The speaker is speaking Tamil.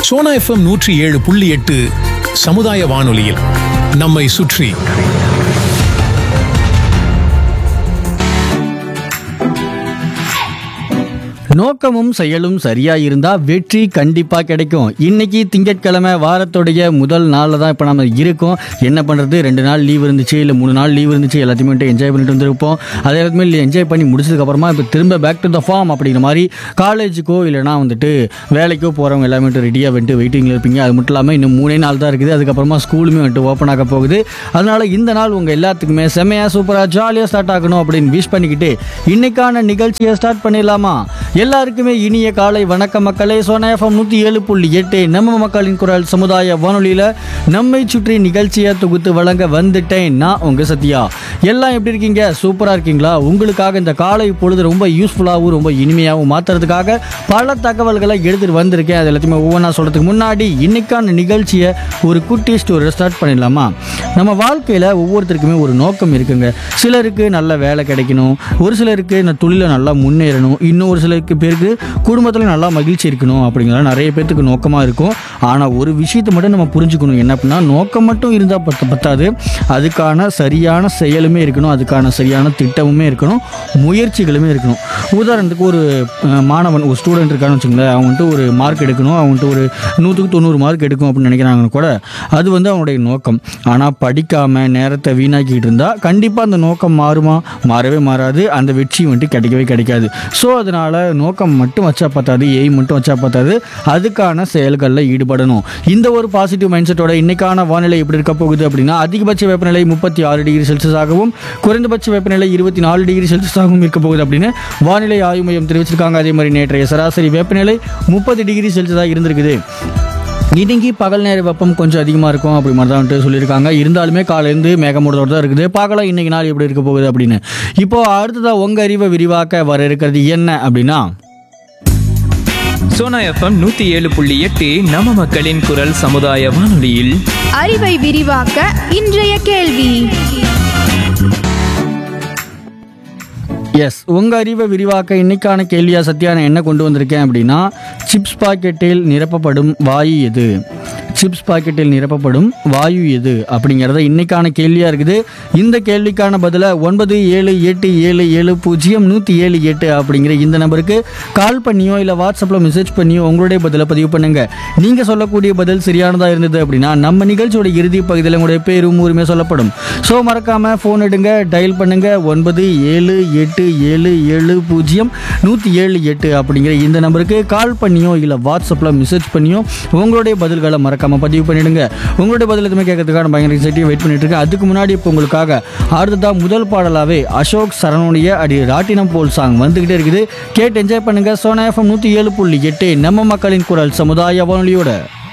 சோனா எஃப்எம் நூற்றி ஏழு புள்ளி எட்டு சமுதாய வானொலியில் நம்மை சுற்றி நோக்கமும் செயலும் சரியா இருந்தா வெற்றி கண்டிப்பா கிடைக்கும் இன்னைக்கு திங்கட்கிழமை வாரத்துடைய முதல் நாளில் தான் இப்போ நம்ம இருக்கோம் என்ன பண்றது ரெண்டு நாள் லீவ் இருந்துச்சு இல்லை மூணு நாள் லீவ் இருந்துச்சு எல்லாத்தையுமே வந்துட்டு என்ஜாய் பண்ணிட்டு வந்திருப்போம் அதே எல்லாத்தையுமே என்ஜாய் பண்ணி முடிச்சதுக்கு அப்புறமா இப்போ திரும்ப பேக் டு த ஃபார்ம் அப்படிங்கிற மாதிரி காலேஜுக்கோ இல்லைனா வந்துட்டு வேலைக்கோ போறவங்க எல்லாமே வந்துட்டு ரெடியாக வந்துட்டு வெயிட்டிங்கில் இருப்பீங்க அது மட்டும் இல்லாமல் இன்னும் மூணே நாள் தான் இருக்குது அதுக்கப்புறமா ஸ்கூலுமே வந்துட்டு ஓப்பன் ஆக போகுது அதனால இந்த நாள் உங்க எல்லாத்துக்குமே செம்மையா சூப்பரா ஜாலியாக ஸ்டார்ட் ஆகணும் அப்படின்னு விஷ் பண்ணிக்கிட்டு இன்னைக்கான நிகழ்ச்சியை ஸ்டார்ட் பண்ணிடலாமா எல்லாருக்குமே இனிய காலை வணக்க மக்களே சோனா எஃப்எம் நூற்றி ஏழு புள்ளி எட்டு நம்ம மக்களின் குரல் சமுதாய வானொலியில் நம்மை சுற்றி நிகழ்ச்சியை தொகுத்து வழங்க வந்துட்டேன் நான் உங்க சத்யா எல்லாம் எப்படி இருக்கீங்க சூப்பராக இருக்கீங்களா உங்களுக்காக இந்த காலை பொழுது ரொம்ப யூஸ்ஃபுல்லாகவும் ரொம்ப இனிமையாகவும் மாற்றுறதுக்காக பல தகவல்களை எடுத்துகிட்டு வந்திருக்கேன் அது எல்லாத்தையுமே ஒவ்வொன்றா சொல்கிறதுக்கு முன்னாடி இன்னைக்கான நிகழ்ச்சியை ஒரு குட்டி ஸ்டோரி ஸ்டார்ட் பண்ணிடலாமா நம்ம வாழ்க்கையில் ஒவ்வொருத்தருக்குமே ஒரு நோக்கம் இருக்குங்க சிலருக்கு நல்ல வேலை கிடைக்கணும் ஒரு சிலருக்கு இந்த தொழிலை நல்லா முன்னேறணும் இன்னும் ஒரு சிலருக்கு பேருக்கு குடும்பத்தில் நல்லா மகிழ்ச்சி இருக்கணும் அப்படிங்கிறது நிறைய பேர்த்துக்கு நோக்கமாக இருக்கும் ஆனால் ஒரு விஷயத்தை மட்டும் நம்ம புரிஞ்சுக்கணும் என்ன அப்படின்னா நோக்கம் மட்டும் இருந்தால் பத்த பத்தாது அதுக்கான சரியான செயலுமே இருக்கணும் அதுக்கான சரியான திட்டமுமே இருக்கணும் முயற்சிகளுமே இருக்கணும் உதாரணத்துக்கு ஒரு அஹ், மாணவன் ஒரு ஸ்டூடெண்ட் இருக்கான்னு வச்சுங்களேன் அவன்ட்டு ஒரு மார்க் எடுக்கணும் அவன்ட்டு ஒரு நூற்றுக்கு தொண்ணூறு மார்க் எடுக்கும் அப்படின்னு நினைக்கிறாங்கன்னு கூட அது வந்து அவனுடைய நோக்கம் ஆனால் படிக்காமல் நேரத்தை வீணாக்கிட்டு இருந்தால் கண்டிப்பாக அந்த நோக்கம் மாறுமா மாறவே மாறாது அந்த வெற்றி வந்துட்டு கிடைக்கவே கிடைக்காது ஸோ அதனால் நோக்கம் மட்டும் வச்சா பத்தாது எய்ம் மட்டும் வச்சா பத்தாது அதுக்கான செயல்களில் ஈடுபடணும் இந்த ஒரு பாசிட்டிவ் மைண்ட் செட்டோட இன்னைக்கான வானிலை எப்படி இருக்க போகுது அப்படின்னா அதிகபட்ச வெப்பநிலை முப்பத்தி ஆறு டிகிரி செல்சியஸாகவும் குறைந்தபட்ச வெப்பநிலை இருபத்தி நாலு டிகிரி செல்சியஸாகவும் இருக்க போகுது அப்படின்னு வானிலை ஆய்வு மையம் தெரிவிச்சிருக்காங்க அதே மாதிரி நேற்றைய சராசரி வெப்பநிலை முப்பது டிகிரி செல்சியஸாக இருந்திருக்குது இன்னைக்கு பகல் நேர வெப்பம் கொஞ்சம் அதிகமாக இருக்கும் அப்படி மாதிரி தான் வந்துட்டு சொல்லியிருக்காங்க இருந்தாலுமே காலையிலேருந்து மேகமூடத்தோடு தான் இருக்குது பார்க்கலாம் இன்னைக்கு நாள் எப்படி இருக்க போகுது அப்படின்னு இப்போ அடுத்ததாக உங்கள் அறிவை விரிவாக்க வர இருக்கிறது என்ன அப்படின்னா சோனா எஃப்எம் நூத்தி ஏழு புள்ளி எட்டு நம்ம மக்களின் குரல் சமுதாய வானொலியில் அறிவை விரிவாக்க இன்றைய கேள்வி எஸ் உங்கள் அறிவை விரிவாக்க இன்னைக்கான கேள்வியா சத்யா நான் என்ன கொண்டு வந்திருக்கேன் அப்படின்னா சிப்ஸ் பாக்கெட்டில் நிரப்பப்படும் வாயு எது சிப்ஸ் பாக்கெட்டில் நிரப்பப்படும் வாயு எது அப்படிங்கிறத இன்னைக்கான கேள்வியாக இருக்குது இந்த கேள்விக்கான பதிலை ஒன்பது ஏழு எட்டு ஏழு ஏழு பூஜ்ஜியம் நூற்றி ஏழு எட்டு அப்படிங்கிற இந்த நம்பருக்கு கால் பண்ணியோ இல்லை வாட்ஸ்அப்பில் மெசேஜ் பண்ணியோ உங்களுடைய பதிலை பதிவு பண்ணுங்க நீங்கள் சொல்லக்கூடிய பதில் சரியானதாக இருந்தது அப்படின்னா நம்ம நிகழ்ச்சியோட இறுதி பகுதியில் உங்களுடைய பேரும் ஊருமே சொல்லப்படும் ஸோ மறக்காமல் ஃபோன் எடுங்க டயல் பண்ணுங்க ஒன்பது ஏழு எட்டு ஏழு ஏழு பூஜ்ஜியம் நூற்றி ஏழு எட்டு அப்படிங்கிற இந்த நம்பருக்கு கால் பண்ணியோ இல்லை வாட்ஸ்அப்பில் மெசேஜ் பண்ணியோ உங்களுடைய பதில்களை மறக்காமல் பதிவு பண்ணிடுங்க உங்களுடைய பதில் எதுவுமே கேட்கறதுக்கான பயங்கர எக்ஸைட்டிவ் வெயிட் பண்ணிட்டு இருக்கேன் அதுக்கு முன்னாடி இப்போ உங்களுக்காக அடுத்ததாக முதல் பாடலாவே அசோக் சரணுடைய அடி ராட்டினம் போல் சாங் வந்துகிட்டே இருக்குது கேட்டு என்ஜாய் பண்ணுங்க சோனா எஃப்எம் நூற்றி ஏழு புள்ளி எட்டு நம்ம மக்களின் குரல் சமுதாய வானொலியோட